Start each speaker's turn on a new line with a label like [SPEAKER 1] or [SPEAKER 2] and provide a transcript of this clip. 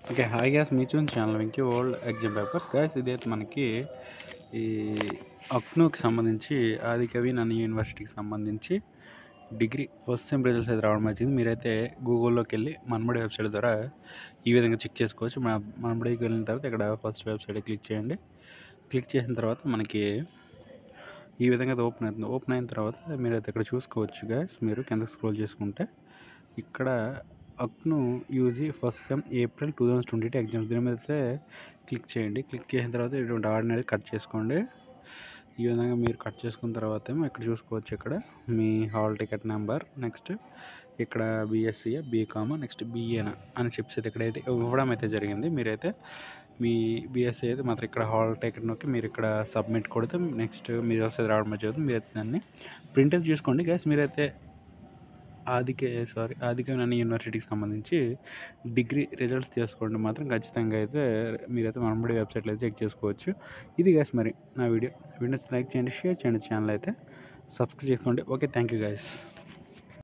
[SPEAKER 1] okay hi guys మీ చూసిన channel Venky old exam papers guys ఇదైతే మనకి ఈ అక్నూకి సంబంధించి ఆదికవి నన్ను యూనివర్సిటీకి సంబంధించి డిగ్రీ ఫస్ట్ సెమ్ రిజల్ట్స్ అయితే రావడం వచ్చింది మీరైతే గూగుల్లోకి వెళ్ళి మనబడి వెబ్సైట్ ద్వారా ఈ విధంగా చెక్ చేసుకోవచ్చు మన మనబడికి వెళ్ళిన తర్వాత ఇక్కడ ఫస్ట్ వెబ్సైట్ క్లిక్ చేయండి క్లిక్ చేసిన తర్వాత మనకి ఈ విధంగా అది ఓపెన్ అవుతుంది ఓపెన్ అయిన తర్వాత మీరైతే ఇక్కడ చూసుకోవచ్చు గ్యాస్ మీరు కింద స్క్రోల్ చేసుకుంటే ఇక్కడ అక్ను UG first sem April two thousand twenty two exams దీని మీద అయితే క్లిక్ చేయండి క్లిక్ చేసిన తర్వాత ఇటువంటి ఆర్డర్ అనేది కట్ చేసుకోండి ఈ విధంగా మీరు కట్ చేసుకున్న తర్వాత ఏమో ఇక్కడ చూసుకోవచ్చు ఇక్కడ మీ హాల్ టికెట్ నెంబర్ నెక్స్ట్ ఇక్కడ బీఎస్సీ బీకామ్ నెక్స్ట్ బీఏనా అని చెప్పేసి అయితే ఇక్కడైతే ఇవ్వడం అయితే జరిగింది మీరైతే మీ బీఎస్సీ అయితే మాత్రం ఇక్కడ హాల్ టికెట్ నొక్కి మీరు ఇక్కడ సబ్మిట్ కొడితే నెక్స్ట్ మీరు వస్తే రావడం జరుగుతుంది మీరైతే దాన్ని ప్రింట్ చూసుకోండి గ్యాస్ మీరైతే ఆదికే సారీ ఆదికే నన్ను యూనివర్సిటీకి సంబంధించి డిగ్రీ రిజల్ట్స్ తీసుకోండి మాత్రం ఖచ్చితంగా అయితే మీరైతే మనబడి వెబ్సైట్లో అయితే చెక్ చేసుకోవచ్చు ఇది గైస్ మరి నా వీడియో వీడియోస్ లైక్ చేయండి షేర్ చేయండి ఛానల్ అయితే సబ్స్క్రైబ్ చేసుకోండి ఓకే థ్యాంక్ యూ గైస్